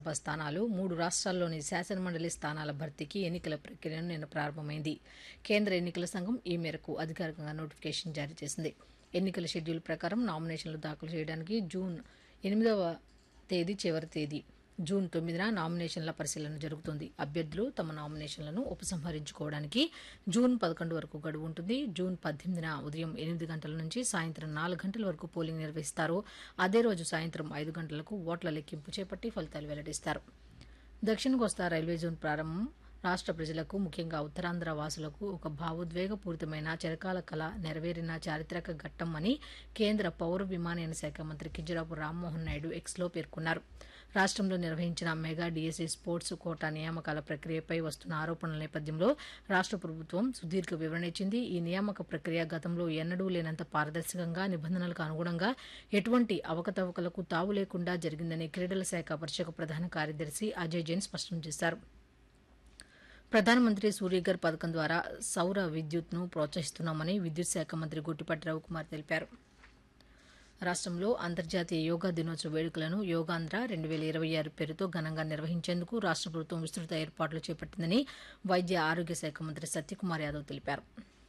సభ స్థానాలు మూడు రాష్ట్రాల్లోని శాసనమండలి స్థానాల భర్తీకి ఎన్నికల ప్రక్రియ నిన్న ప్రారంభమైంది కేంద్ర ఎన్నికల సంఘం ఈ మేరకు అధికారికంగా నోటిఫికేషన్ జారీ చేసింది ఎన్నికల షెడ్యూల్ ప్రకారం నామినేషన్లు దాఖలు చేయడానికి జూన్ ఎనిమిదవ తేదీ చివరి తేదీ జూన్ తొమ్మిదిన నామినేషన్ల పరిశీలన జరుగుతుంది అభ్యర్థులు తమ నామినేషన్లను ఉపసంహరించుకోవడానికి జూన్ పదకొండు వరకు గడువు ఉంటుంది జూన్ పద్దెనిమిదిన ఉదయం ఎనిమిది గంటల నుంచి సాయంత్రం నాలుగు గంటల వరకు పోలింగ్ నిర్వహిస్తారు అదే రోజు సాయంత్రం ఐదు గంటలకు ఓట్ల లెక్కింపు చేపట్టి ఫలితాలు వెల్లడిస్తారు దక్షిణ కోస్తా రైల్వే జోన్ ప్రారంభం రాష్ట్ర ప్రజలకు ముఖ్యంగా ఉత్తరాంధ్ర వాసులకు ఒక భావోద్వేగపూరితమైన చిరకాల కళ నెరవేరిన చారిత్రక ఘట్టం అని కేంద్ర పౌర విమానయాన శాఖ మంత్రి కింజరాపు రామ్మోహన్ నాయుడు ఎక్స్లో పేర్కొన్నారు రాష్ట్రంలో నిర్వహించిన మెగా డిఎస్సీ స్పోర్ట్స్ కోటా నియామకాల ప్రక్రియపై వస్తున్న ఆరోపణల నేపథ్యంలో రాష్ట్ర ప్రభుత్వం సుదీర్ఘ వివరణ ఇచ్చింది ఈ నియామక ప్రక్రియ గతంలో ఎన్నడూ లేనంత పారదర్శకంగా నిబంధనలకు అనుగుణంగా ఎటువంటి అవకతవకలకు తావు లేకుండా జరిగిందని క్రీడల శాఖ పరిషత్ ప్రధాన కార్యదర్శి అజయ్ జైన్ స్పష్టం చేశారు ప్రధానమంత్రి సూర్యఘర్ పథకం ద్వారా సౌర విద్యుత్ను ప్రోత్సహిస్తున్నామని విద్యుత్ శాఖ మంత్రి గుట్టిపాటి రవికుమార్ తెలిపారు రాష్ట్రంలో అంతర్జాతీయ యోగా దినోత్సవ వేడుకలను యోగాంధ్ర రెండు వేల ఇరవై ఆరు పేరుతో ఘనంగా నిర్వహించేందుకు రాష్ట్ర ప్రభుత్వం విస్తృత ఏర్పాట్లు చేపట్టిందని వైద్య ఆరోగ్య శాఖ మంత్రి సత్యకుమార్ యాదవ్ తెలిపారు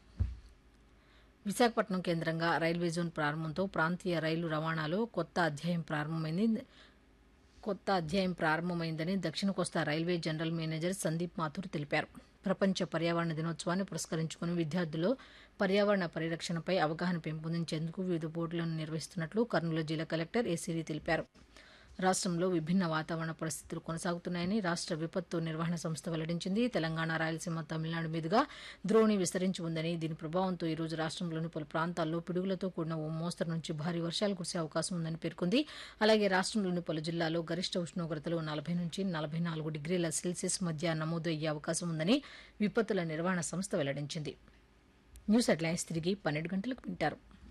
విశాఖపట్నం కేంద్రంగా రైల్వే జోన్ ప్రారంభంతో ప్రాంతీయ రైలు రవాణాలో కొత్త అధ్యాయం ప్రారంభమైంది కొత్త అధ్యాయం ప్రారంభమైందని దక్షిణ కోస్తా railway general manager Sandeep Mathur తెలిపారు ప్రపంచ పర్యావరణ దినోత్సవాన్ని పురస్కరించుకుని విద్యార్థులు పర్యావరణ పరిరక్షణపై అవగాహన పెంపొందించేందుకు వివిధ బోర్డులను నిర్వహిస్తున్నట్లు కర్నూలు జిల్లా కలెక్టర్ ఏసీరి తెలిపారు రాష్ట్రంలో విభిన్న వాతావరణ పరిస్థితులు కొనసాగుతున్నాయని రాష్ట్ర విపత్తు నిర్వహణ సంస్థ వెల్లడించింది తెలంగాణ రాయలసీమ తమిళనాడు మీదుగా ద్రోణి విస్తరించి ఉందని దీని ప్రభావంతో ఈ రోజు రాష్ట్రంలోని పలు ప్రాంతాల్లో పిడుగులతో కూడిన ఓ మోస్తరు నుంచి భారీ వర్షాలు కురిసే అవకాశం ఉందని పేర్కొంది అలాగే రాష్ట్రంలోని పలు జిల్లాల్లో గరిష్ట ఉష్ణోగ్రతలు నలభై నుంచి నలభై నాలుగు డిగ్రీల సెల్సియస్ మధ్య నమోదు అయ్యే అవకాశం ఉందని విపత్తుల నిర్వహణ సంస్థ వెల్లడించింది న్యూస్ హెడ్లైన్స్ తిరిగి పన్నెండు గంటలకు వింటారు